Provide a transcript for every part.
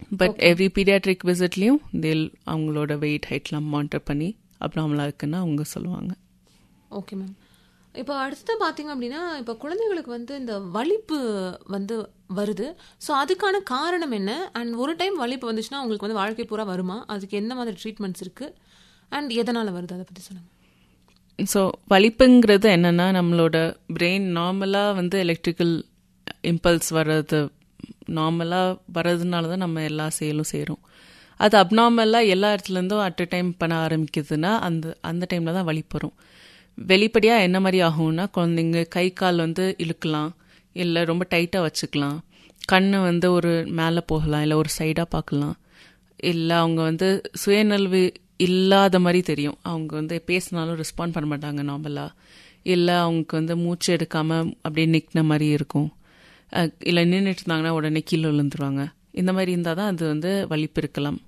but every paediatric விசிட்லேயும் தேல் அவங்களோட wait ஹைட்லாம் monitor பண்ணி அப்னாமலாக இருக்குன்னு அவங்க சொல்லுவாங்க ஓகே மேம் இப்போ அடுத்து பார்த்தீங்க அப்படின்னா இப்போ குழந்தைகளுக்கு வந்து இந்த வலிப்பு வந்து வருது ஸோ அதுக்கான காரணம் என்ன அண்ட் ஒரு டைம் வலிப்பு வந்துச்சுன்னா அவங்களுக்கு வந்து வாழ்க்கை பூரா வருமா அதுக்கு என்ன மாதிரி ட்ரீட்மெண்ட்ஸ் இருக்குது அண்ட் எதனால் வருது அதை பற்றி சொல்லுங்கள் ஸோ வலிப்புங்கிறது என்னென்னா நம்மளோட பிரெயின் நார்மலாக வந்து எலக்ட்ரிக்கல் இம்பல்ஸ் வர்றது நார்மலாக வர்றதுனால தான் நம்ம எல்லா செயலும் செய்கிறோம் அது அப்நார்மலாக எல்லா இடத்துலேருந்தும் அட் அ டைம் பண்ண ஆரம்பிக்குதுன்னா அந்த அந்த டைமில் தான் வலிப்பு வரும் வெளிப்படையாக என்ன மாதிரி ஆகும்னா குழந்தைங்க கை கால் வந்து இழுக்கலாம் இல்லை ரொம்ப டைட்டாக வச்சுக்கலாம் கண் வந்து ஒரு மேலே போகலாம் இல்லை ஒரு சைடாக பார்க்கலாம் இல்லை அவங்க வந்து சுயநல்வு இல்லாத மாதிரி தெரியும் அவங்க வந்து பேசினாலும் ரெஸ்பாண்ட் பண்ண மாட்டாங்க நார்மலாக இல்லை அவங்களுக்கு வந்து மூச்சு எடுக்காமல் அப்படியே நிற்கின மாதிரி இருக்கும் இல்லை நின்றுட்டு இருந்தாங்கன்னா உடனே கீழே விழுந்துருவாங்க இந்த மாதிரி இருந்தால் தான் அது வந்து வலிப்பு இருக்கலாம்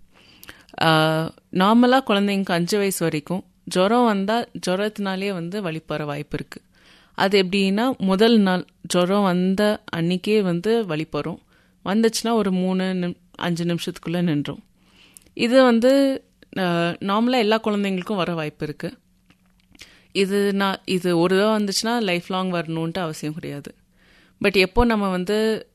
நார்மலாக குழந்தைங்களுக்கு அஞ்சு வயசு வரைக்கும் ஜுரம் வந்தால் ஜுரத்தினாலே வந்து வலிப்பு வர வாய்ப்பு இருக்குது அது எப்படின்னா முதல் நாள் ஜுரம் வந்த அன்னைக்கே வந்து வலிப்பு வரும் வந்துச்சுன்னா ஒரு மூணு நிம் அஞ்சு நிமிஷத்துக்குள்ளே நின்றோம் இது வந்து நார்மலாக எல்லா குழந்தைங்களுக்கும் வர வாய்ப்பு இருக்குது இது நான் இது ஒரு தடவை வந்துச்சுன்னா லைஃப் லாங் வரணுன்ட்டு அவசியம் கிடையாது பட் எப்போ நம்ம வந்து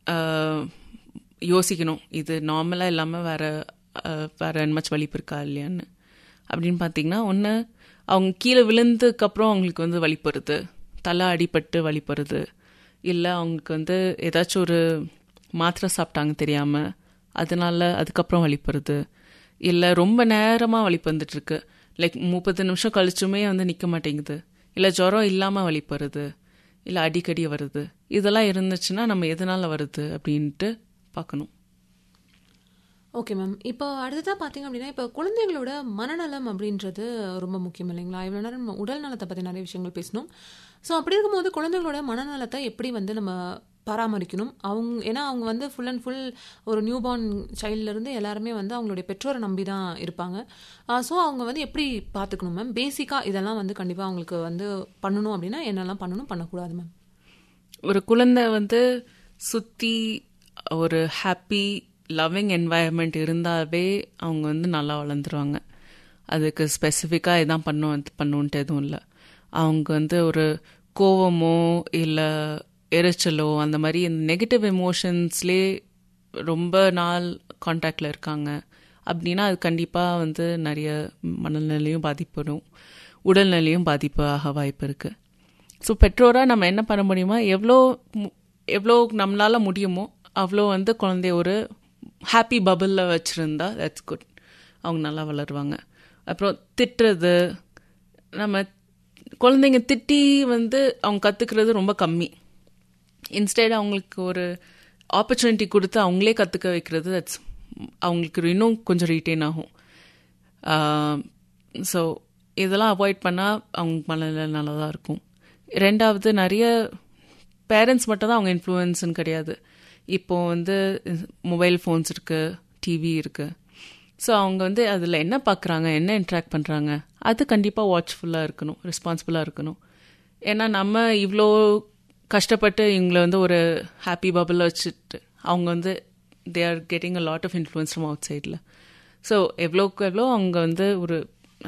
யோசிக்கணும் இது நார்மலாக இல்லாமல் வேறு வேறு என்னமாச்சும் வலிப்பு இருக்கா இல்லையான்னு அப்படின்னு பார்த்தீங்கன்னா ஒன்று அவங்க கீழே விழுந்ததுக்கப்புறம் அவங்களுக்கு வந்து வலிப்பு வருது தலை அடிபட்டு வலிப்பு வருது இல்லை அவங்களுக்கு வந்து ஏதாச்சும் ஒரு மாத்திரை சாப்பிட்டாங்க தெரியாமல் அதனால அதுக்கப்புறம் வலிப்பு வருது இல்லை ரொம்ப நேரமாக வலிப்பு வந்துட்டுருக்கு லைக் முப்பது நிமிஷம் கழிச்சுமே வந்து நிற்க மாட்டேங்குது இல்லை ஜுரம் இல்லாமல் வலிப்பு வருது இல்லை அடிக்கடி வருது இதெல்லாம் இருந்துச்சுன்னா நம்ம எதனால் வருது அப்படின்ட்டு பார்க்கணும் ஓகே மேம் இப்போ அடுத்ததாக பார்த்தீங்க அப்படின்னா இப்போ குழந்தைகளோட மனநலம் அப்படின்றது ரொம்ப முக்கியம் இல்லைங்களா இவ்வளோ நேரம் நம்ம உடல் நலத்தை பற்றி நிறைய விஷயங்கள் பேசணும் ஸோ அப்படி இருக்கும்போது குழந்தைகளோட மனநலத்தை எப்படி வந்து நம்ம பராமரிக்கணும் அவங்க ஏன்னா அவங்க வந்து ஃபுல் அண்ட் ஃபுல் ஒரு நியூ பார்ன் சைல்ட்லேருந்து எல்லாருமே வந்து அவங்களுடைய பெற்றோரை நம்பி தான் இருப்பாங்க ஸோ அவங்க வந்து எப்படி பார்த்துக்கணும் மேம் பேசிக்காக இதெல்லாம் வந்து கண்டிப்பாக அவங்களுக்கு வந்து பண்ணணும் அப்படின்னா என்னெல்லாம் பண்ணணும் பண்ணக்கூடாது மேம் ஒரு குழந்தை வந்து சுற்றி ஒரு ஹாப்பி லவ்விங் என்வாயர்மெண்ட் இருந்தாவே அவங்க வந்து நல்லா வளர்ந்துருவாங்க அதுக்கு ஸ்பெசிஃபிக்காக இதான் பண்ணும் பண்ணுன்ட்டு எதுவும் இல்லை அவங்க வந்து ஒரு கோவமோ இல்லை எரிச்சலோ அந்த மாதிரி இந்த நெகட்டிவ் எமோஷன்ஸ்லேயே ரொம்ப நாள் காண்டாக்டில் இருக்காங்க அப்படின்னா அது கண்டிப்பாக வந்து நிறைய மனநிலையும் பாதிப்படும் உடல்நிலையும் பாதிப்பு ஆக வாய்ப்பு இருக்குது ஸோ பெற்றோராக நம்ம என்ன பண்ண முடியுமா எவ்வளோ எவ்வளோ நம்மளால் முடியுமோ அவ்வளோ வந்து குழந்தைய ஒரு ஹாப்பி பபிளில் வச்சுருந்தா தட்ஸ் குட் அவங்க நல்லா வளருவாங்க அப்புறம் திட்டுறது நம்ம குழந்தைங்க திட்டி வந்து அவங்க கற்றுக்கிறது ரொம்ப கம்மி இன்ஸ்டெட் அவங்களுக்கு ஒரு ஆப்பர்ச்சுனிட்டி கொடுத்து அவங்களே கற்றுக்க வைக்கிறது தட்ஸ் அவங்களுக்கு இன்னும் கொஞ்சம் ரீட்டைன் ஆகும் ஸோ இதெல்லாம் அவாய்ட் பண்ணால் அவங்க மனநிலை நல்லா தான் இருக்கும் ரெண்டாவது நிறைய பேரண்ட்ஸ் மட்டும் தான் அவங்க இன்ஃப்ளூயன்ஸ்னு கிடையாது இப்போது வந்து மொபைல் ஃபோன்ஸ் இருக்குது டிவி இருக்குது ஸோ அவங்க வந்து அதில் என்ன பார்க்குறாங்க என்ன இன்ட்ராக்ட் பண்ணுறாங்க அது கண்டிப்பாக வாட்ச்ஃபுல்லாக இருக்கணும் ரெஸ்பான்சிபிளாக இருக்கணும் ஏன்னா நம்ம இவ்வளோ கஷ்டப்பட்டு இவங்களை வந்து ஒரு ஹாப்பி பபிளில் வச்சுட்டு அவங்க வந்து they are getting a lot of influence from out சைடில் ஸோ எவ்வளோக்கு எவ்வளோ அவங்க வந்து ஒரு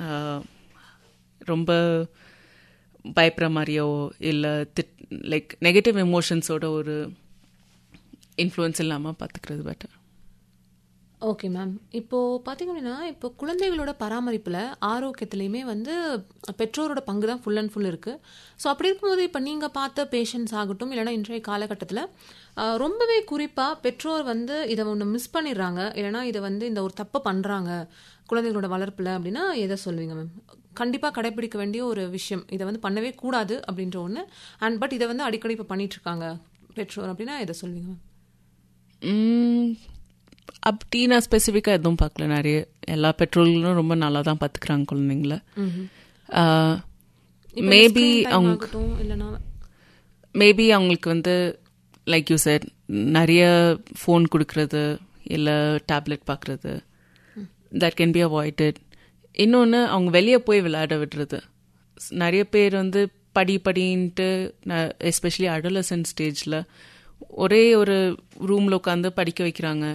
ரொம்ப பயப்படுற மாதிரியோ இல்லை திட் லைக் நெகட்டிவ் எமோஷன்ஸோட ஒரு இன்ஃப்ளூயன்ஸ் இல்லாமல் பார்த்துக்கிறது பெட்டர் ஓகே மேம் இப்போது பார்த்திங்க அப்படின்னா இப்போ குழந்தைகளோட பராமரிப்பில் ஆரோக்கியத்துலேயுமே வந்து பெற்றோரோட பங்கு தான் ஃபுல் அண்ட் ஃபுல் இருக்குது ஸோ அப்படி இருக்கும்போது இப்போ நீங்கள் பார்த்த பேஷண்ட்ஸ் ஆகட்டும் இல்லைனா இன்றைய காலகட்டத்தில் ரொம்பவே குறிப்பாக பெற்றோர் வந்து இதை ஒன்று மிஸ் பண்ணிடுறாங்க இல்லைனா இதை வந்து இந்த ஒரு தப்பை பண்ணுறாங்க குழந்தைகளோட வளர்ப்பில் அப்படின்னா எதை சொல்லுவீங்க மேம் கண்டிப்பாக கடைபிடிக்க வேண்டிய ஒரு விஷயம் இதை வந்து பண்ணவே கூடாது அப்படின்ற ஒன்று அண்ட் பட் இதை வந்து அடிக்கடி இப்போ பண்ணிகிட்ருக்காங்க பெற்றோர் அப்படின்னா எதை சொல்லுவீங்க மேம் அப்படி நான் ஸ்பெசிஃபிக்காக எதுவும் பார்க்கல நிறைய எல்லா பெற்றோர்களும் ரொம்ப நல்லா தான் பார்த்துக்கிறாங்க குழந்தைங்கள மேபி அவங்க மேபி அவங்களுக்கு வந்து லைக் யூ சார் நிறைய ஃபோன் கொடுக்கறது இல்லை டேப்லெட் பார்க்குறது தட் கேன் பி அவாய்டட் இன்னொன்று அவங்க வெளியே போய் விளையாட விடுறது நிறைய பேர் வந்து படி படின்ட்டு எஸ்பெஷலி அடலசன் ஸ்டேஜில் ஒரே ஒரு ரூமில் உட்காந்து படிக்க வைக்கிறாங்க